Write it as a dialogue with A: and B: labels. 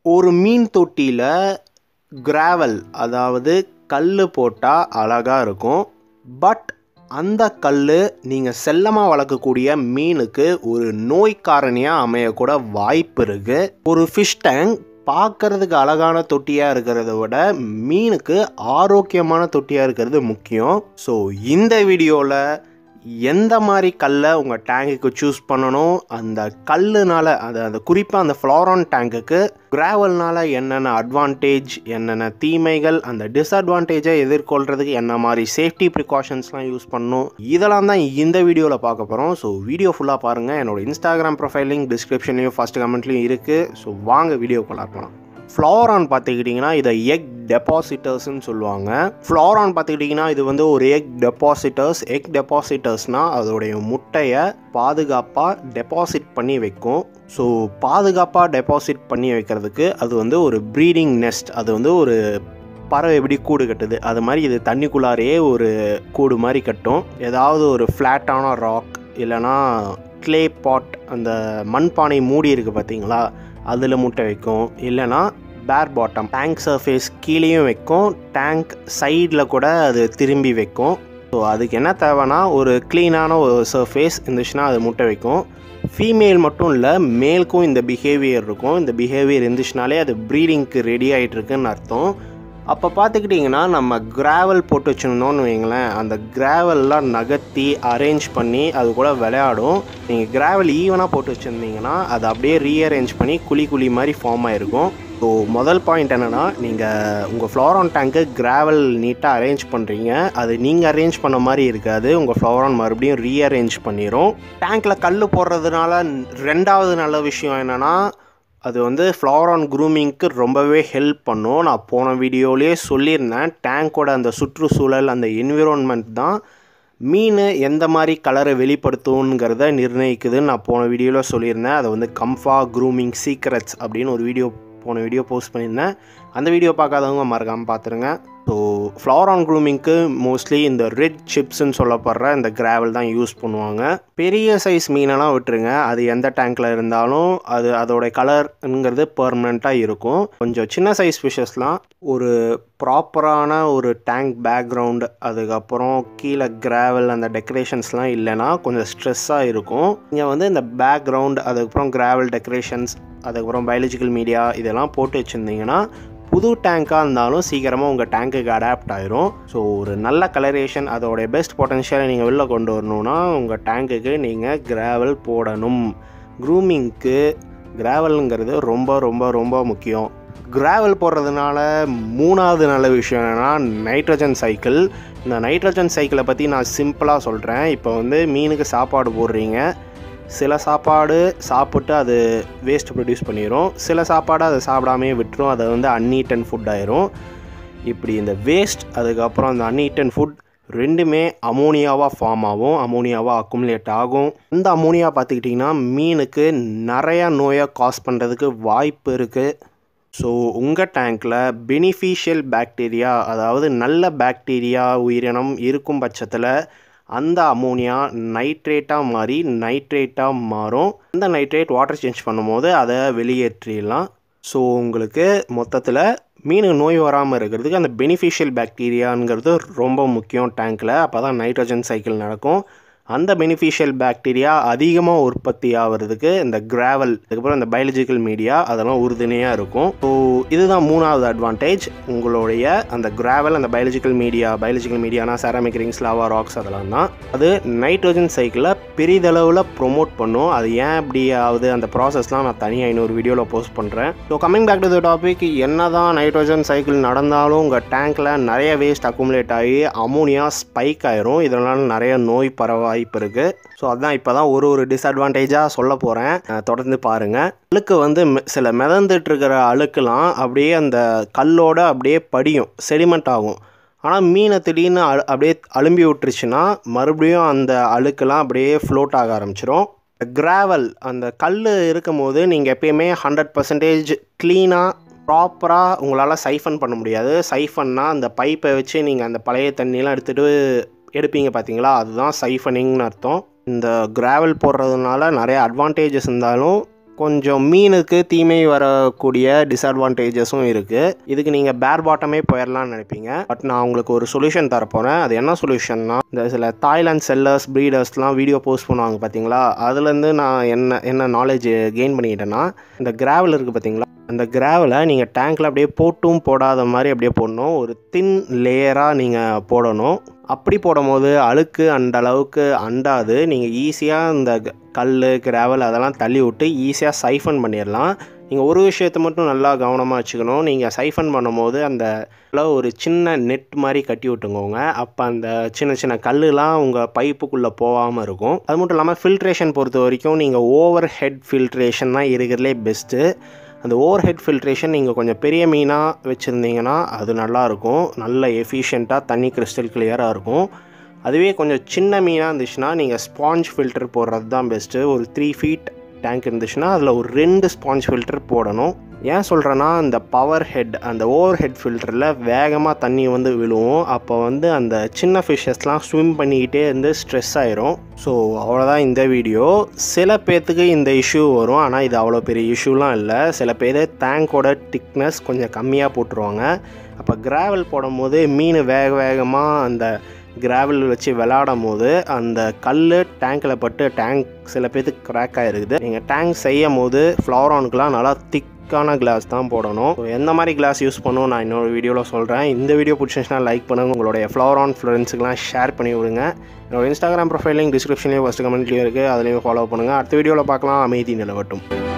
A: ஒரு மீன் தொட்டியில் கிராவல் அதாவது கல் போட்டால் அழகாக இருக்கும் பட் அந்த கல் நீங்கள் செல்லமாக வளர்க்கக்கூடிய மீனுக்கு ஒரு நோய் காரணியாக அமையக்கூட வாய்ப்பு இருக்குது ஒரு ஃபிஷ் டேங்க் பார்க்கறதுக்கு அழகான தொட்டியாக இருக்கிறத விட மீனுக்கு ஆரோக்கியமான தொட்டியாக இருக்கிறது முக்கியம் ஸோ இந்த வீடியோவில் எந்த மாதிரி கல்லை உங்கள் டேங்குக்கு சூஸ் பண்ணணும் அந்த கல்லுனால அது அந்த குறிப்பாக அந்த ஃப்ளாரான் டேங்குக்கு கிராவல்னால என்னென்ன அட்வான்டேஜ் என்னென்ன தீமைகள் அந்த டிஸ்அட்வான்டேஜை எதிர்கொள்கிறதுக்கு என்ன மாதிரி சேஃப்டி ப்ரிகாஷன்ஸ்லாம் யூஸ் பண்ணணும் இதெல்லாம் தான் இந்த வீடியோவில் பார்க்க போகிறோம் ஸோ வீடியோ ஃபுல்லாக பாருங்கள் என்னோட இன்ஸ்டாகிராம் ப்ரொஃபைல் லிங்க் டிஸ்கிரிப்ஷன்லையும் ஃபஸ்ட் கமெண்ட்லையும் இருக்குது ஸோ வாங்க வீடியோக்குள்ளே போகலாம் ஃப்ளாரான் பார்த்துக்கிட்டிங்கன்னா இதை எக் டெபாசிட்டர்ஸ்னு சொல்லுவாங்க ஃப்ளாரான் பார்த்துக்கிட்டிங்கன்னா இது வந்து ஒரு எக் டெபாசிட்டர்ஸ் எக் டெபாசிட்டர்ஸ்னால் அதோடைய முட்டையை பாதுகாப்பாக டெபாசிட் பண்ணி வைக்கும் ஸோ பாதுகாப்பாக டெபாசிட் பண்ணி வைக்கிறதுக்கு அது வந்து ஒரு ப்ரீடிங் நெஸ்ட் அது வந்து ஒரு பறவை எப்படி கூடு கட்டுது அது மாதிரி இது தண்ணிக்குள்ளாரையே ஒரு கூடு மாதிரி கட்டும் ஏதாவது ஒரு ஃப்ளாட்டான ராக் இல்லைனா க்ளே பாட் அந்த மண்பானை மூடி இருக்குது பார்த்தீங்களா அதில் முட்டை வைக்கும் இல்லைனா பேர் பாட்டம் டேங்க் சர்ஃபேஸ் கீழேயும் வைக்கும் டேங்க் சைடில் கூட அது திரும்பி வைக்கும் ஸோ அதுக்கு என்ன தேவைன்னா ஒரு க்ளீனான ஒரு சர்ஃபேஸ் இருந்துச்சுன்னா அது முட்டை வைக்கும் ஃபீமேல் மட்டும் இல்லை மேலுக்கும் இந்த பிஹேவியர் இருக்கும் இந்த பிஹேவியர் இருந்துச்சுனாலே அது ப்ரீடிங்க்கு ரெடி ஆகிட்டுருக்குன்னு அர்த்தம் அப்போ பார்த்துக்கிட்டிங்கன்னா நம்ம கிராவல் போட்டு வச்சுருந்தோம்னு வைங்களேன் அந்த கிராவல்லாம் நகர்த்தி அரேஞ்ச் பண்ணி அது கூட விளையாடும் நீங்கள் கிராவல் ஈவனாக போட்டு வச்சுருந்தீங்கன்னா அது அப்படியே ரீஅரேஞ்ச் பண்ணி குழி குழி மாதிரி ஃபார்ம் ஆகிருக்கும் ஸோ முதல் பாயிண்ட் என்னென்னா நீங்கள் உங்கள் ஃப்ளோரான் டேங்க்கு கிராவல் நீட்டாக அரேஞ்ச் பண்ணுறீங்க அது நீங்கள் அரேஞ்ச் பண்ண மாதிரி இருக்காது உங்கள் ஃப்ளோரான் மறுபடியும் ரீஅரேஞ்ச் பண்ணிடும் டேங்க்கில் கல் போடுறதுனால ரெண்டாவது நல்ல விஷயம் என்னென்னா அது வந்து ஃப்ளவரான் க்ரூமிங்க்கு ரொம்பவே ஹெல்ப் பண்ணும் நான் போன வீடியோலேயே சொல்லியிருந்தேன் டேங்கோட அந்த சுற்றுச்சூழல் அந்த என்விரான்மெண்ட் தான் மீன் எந்த மாதிரி கலரை வெளிப்படுத்துங்கிறத நிர்ணயிக்குதுன்னு நான் போன வீடியோவில் சொல்லியிருந்தேன் அதை வந்து கம்ஃபா க்ரூமிங் சீக்ரெட்ஸ் அப்படின்னு ஒரு வீடியோ போன வீடியோ போஸ்ட் பண்ணியிருந்தேன் அந்த வீடியோ பார்க்காதவங்க மறக்காமல் பார்த்துருங்க ஸோ ஃப்ளவரான் க்ரூமிங்க்கு மோஸ்ட்லி இந்த ரெட் சிப்ஸ்ன்னு சொல்லப்படுற இந்த கிராவல் தான் யூஸ் பண்ணுவாங்க பெரிய சைஸ் மீனெல்லாம் விட்டுருங்க அது எந்த டேங்க்கில் இருந்தாலும் அது அதோட கலருங்கிறது பர்மனெண்ட்டாக இருக்கும் கொஞ்சம் சின்ன சைஸ் ஃபிஷஸ்லாம் ஒரு ப்ராப்பரான ஒரு டேங்க் பேக்ரவுண்டு அதுக்கப்புறம் கீழே கிராவல் அந்த டெக்கரேஷன்ஸ்லாம் இல்லைன்னா கொஞ்சம் ஸ்ட்ரெஸ்ஸாக இருக்கும் இங்கே வந்து இந்த பேக்ரவுண்ட் அதுக்கப்புறம் கிராவல் டெக்கரேஷன்ஸ் அதுக்கப்புறம் பயாலஜிக்கல் மீடியா இதெல்லாம் போட்டு வச்சுருந்தீங்கன்னா புது டேங்காக இருந்தாலும் சீக்கிரமாக உங்கள் டேங்க்குக்கு அடாப்ட் ஆயிரும் ஸோ ஒரு நல்ல கலரேஷன் அதோடைய பெஸ்ட் பொட்டன்ஷியலை நீங்கள் வெளில கொண்டு வரணுன்னா உங்கள் டேங்க்குக்கு நீங்கள் கிராவல் போடணும் க்ரூமிங்க்கு கிராவலுங்கிறது ரொம்ப ரொம்ப ரொம்ப முக்கியம் கிராவல் போடுறதுனால மூணாவது நல்ல விஷயம் என்னென்னா நைட்ரஜன் சைக்கிள் இந்த நைட்ரஜன் சைக்கிளை பற்றி நான் சிம்பிளாக சொல்கிறேன் இப்போ வந்து மீனுக்கு சாப்பாடு போடுறீங்க சில சாப்பாடு சாப்பிட்டு அது வேஸ்ட் ப்ரொடியூஸ் பண்ணிடும் சில சாப்பாடு அதை சாப்பிடாமே விட்டுரும் அதை வந்து அன்ஈட்டன் ஃபுட் ஆயிரும் இப்படி இந்த வேஸ்ட் அதுக்கப்புறம் அந்த அன்ஈட்டன் ஃபுட் ரெண்டுமே அமோனியாவாக ஃபார்ம் ஆகும் அமோனியாவாக அக்குமுலேட் ஆகும் இந்த அமோனியா பார்த்துக்கிட்டிங்கன்னா மீனுக்கு நிறையா நோயை காஸ் பண்ணுறதுக்கு வாய்ப்பு இருக்குது ஸோ உங்கள் டேங்க்கில் பெனிஃபிஷியல் பாக்டீரியா அதாவது நல்ல பாக்டீரியா உயிரினம் இருக்கும் பட்சத்தில் அந்த அமோனியா நைட்ரேட்டாக மாறி நைட்ரேட்டாக மாறும் அந்த நைட்ரேட் வாட்டர் சேஞ்ச் பண்ணும்போது அதை வெளியேற்றிடலாம் ஸோ உங்களுக்கு மொத்தத்தில் மீன் நோய் வராமல் இருக்கிறதுக்கு அந்த பெனிஃபிஷியல் பாக்டீரியாங்கிறது ரொம்ப முக்கியம் டேங்க்கில் அப்போ தான் நைட்ரஜன் சைக்கிள் நடக்கும் அந்த பெனிஃபிஷியல் பாக்டீரியா அதிகமாக உற்பத்தி ஆகிறதுக்கு இந்த கிராவல் அதுக்கப்புறம் இந்த பயாலஜிக்கல் மீடியா அதெல்லாம் உறுதுணையாக இருக்கும் ஸோ இதுதான் மூணாவது அட்வான்டேஜ் உங்களுடைய அந்த கிராவல் அந்த பயாலஜிக்கல் மீடியா பயாலஜிக்கல் மீடியானா செராமிக் ரிங்ஸ் லாவா ராக்ஸ் அதெல்லாம் தான் அது நைட்ரஜன் சைக்கிளை பெரிதளவில் ப்ரொமோட் பண்ணும் அது ஏன் இப்படி ஆகுது அந்த ப்ராசஸ்லாம் நான் தனியாக இன்னொரு வீடியோவில் போஸ்ட் பண்ணுறேன் so coming back to the topic என்ன தான் நைட்ரஜன் சைக்கிள் நடந்தாலும் உங்கள் டேங்க்கில் நிறைய வேஸ்ட் அக்குமுலேட் ஆகி அமோனியா ஸ்பைக் ஆயிரும் இதனால் நிறைய நோய் பரவ வாய்ப்பு இருக்குது ஸோ அதுதான் இப்போ தான் ஒரு ஒரு டிஸ்அட்வான்டேஜாக சொல்ல போகிறேன் தொடர்ந்து பாருங்கள் அழுக்கு வந்து சில மிதந்துட்டு இருக்கிற அழுக்கெலாம் அப்படியே அந்த கல்லோட அப்படியே படியும் செடிமெண்ட் ஆகும் ஆனால் மீனை திடீர்னு அ அப்படியே அலும்பி விட்டுருச்சுன்னா மறுபடியும் அந்த அழுக்கெல்லாம் அப்படியே ஃப்ளோட் ஆக ஆரம்பிச்சிடும் கிராவல் அந்த கல் இருக்கும் போது நீங்கள் எப்பயுமே ஹண்ட்ரட் பர்சன்டேஜ் க்ளீனாக ப்ராப்பராக உங்களால் சைஃபன் பண்ண முடியாது சைஃபன்னா அந்த பைப்பை வச்சு நீங்கள் அந்த பழைய தண்ணியெலாம் எடுத்துகிட்டு எடுப்பீங்க பார்த்தீங்களா அதுதான் சைஃபனிங்னு அர்த்தம் இந்த கிராவல் போடுறதுனால நிறைய அட்வான்டேஜஸ் இருந்தாலும் கொஞ்சம் மீனுக்கு தீமை வரக்கூடிய டிஸ்அட்வான்டேஜஸும் இருக்குது இதுக்கு நீங்கள் பேர் பாட்டமே போயிடலாம்னு நினைப்பீங்க பட் நான் உங்களுக்கு ஒரு சொல்யூஷன் தரப்போகிறேன் அது என்ன சொல்யூஷன்னா இந்த சில தாய்லாந்து செல்லர்ஸ் ப்ரீடர்ஸ்லாம் வீடியோ போஸ்ட் பண்ணுவாங்க பார்த்தீங்களா அதுலேருந்து நான் என்ன என்ன நாலேஜ் கெயின் பண்ணிக்கிட்டேன்னா இந்த கிராவல் இருக்குது பார்த்தீங்களா அந்த கிராவலை நீங்கள் டேங்க்கில் அப்படியே போட்டும் போடாத மாதிரி அப்படியே போடணும் ஒரு தின் லேயராக நீங்கள் போடணும் அப்படி போடும்போது அழுக்கு அந்த அளவுக்கு அண்டாது நீங்கள் ஈஸியாக இந்த கல் கிராவல் அதெல்லாம் தள்ளி விட்டு ஈஸியாக சைஃபன் பண்ணிடலாம் நீங்கள் ஒரு விஷயத்தை மட்டும் நல்லா கவனமாக வச்சுக்கணும் நீங்கள் சைஃபன் பண்ணும்போது அந்த ஒரு சின்ன நெட் மாதிரி கட்டி விட்டுங்கோங்க அப்போ அந்த சின்ன சின்ன கல்லுலாம் உங்கள் பைப்புக்குள்ளே போகாமல் இருக்கும் அது மட்டும் இல்லாமல் ஃபில்ட்ரேஷன் பொறுத்த வரைக்கும் நீங்கள் ஓவர் ஹெட் ஃபில்ட்ரேஷன் தான் இருக்கிறதுலே பெஸ்ட்டு அந்த ஓவர் ஹெட் ஃபில்ட்ரேஷன் நீங்கள் கொஞ்சம் பெரிய மீனாக வச்சுருந்தீங்கன்னா அது நல்லாயிருக்கும் நல்ல எஃபிஷியண்ட்டாக தண்ணி கிறிஸ்டல் கிளியராக இருக்கும் அதுவே கொஞ்சம் சின்ன மீனாக இருந்துச்சுன்னா நீங்கள் ஸ்பாஞ்ச் ஃபில்டர் போடுறது தான் பெஸ்ட்டு ஒரு த்ரீ ஃபீட் டேங்க் இருந்துச்சுன்னா அதில் ஒரு ரெண்டு ஸ்பாஞ்ச் ஃபில்டர் போடணும் ஏன் சொல்கிறேன்னா இந்த பவர் ஹெட் அந்த ஓவர் ஹெட் ஃபில்டரில் வேகமாக தண்ணி வந்து விழுவும் அப்போ வந்து அந்த சின்ன ஃபிஷ்ஷஸ்லாம் ஸ்விம் பண்ணிக்கிட்டே இருந்து ஸ்ட்ரெஸ் ஆயிரும் ஸோ அவ்வளோதான் இந்த வீடியோ சில பேர்த்துக்கு இந்த இஷ்யூ வரும் ஆனால் இது அவ்வளோ பெரிய இஷ்யூலாம் இல்லை சில பேர் டேங்கோட திக்னஸ் கொஞ்சம் கம்மியாக போட்டுருவாங்க அப்போ கிராவல் போடும்போது மீன் வேக வேகமாக அந்த கிராவல் வச்சு விளாடும் போது அந்த கல் டேங்க்கில் பட்டு டேங்க் சில பேர்த்துக்கு கிராக் ஆகிருக்குது நீங்கள் டேங்க் செய்யும் போது ஃப்ளவரானுக்குலாம் நல்லா திக்கான கிளாஸ் தான் போடணும் ஸோ எந்த மாதிரி கிளாஸ் யூஸ் பண்ணும் நான் இன்னொரு வீடியோவில் சொல்கிறேன் இந்த வீடியோ பிடிச்சிருந்துச்சுன்னா லைக் பண்ணுங்கள் உங்களுடைய ஃப்ளவரான் ஃப்ரெண்ட்ஸுக்கெலாம் ஷேர் பண்ணி விடுங்க என்னோட இன்ஸ்டாகிராம் ப்ரொஃபைலிங் டிஸ்கிரிப்ஷன்லேயும் ஃபஸ்ட்டு கமெண்ட்லேயும் இருக்குது அதுலேயும் ஃபாலோ பண்ணுங்கள் அடுத்த வீடியோவில் பார்க்கலாம் அமைதி நிலவட்டும்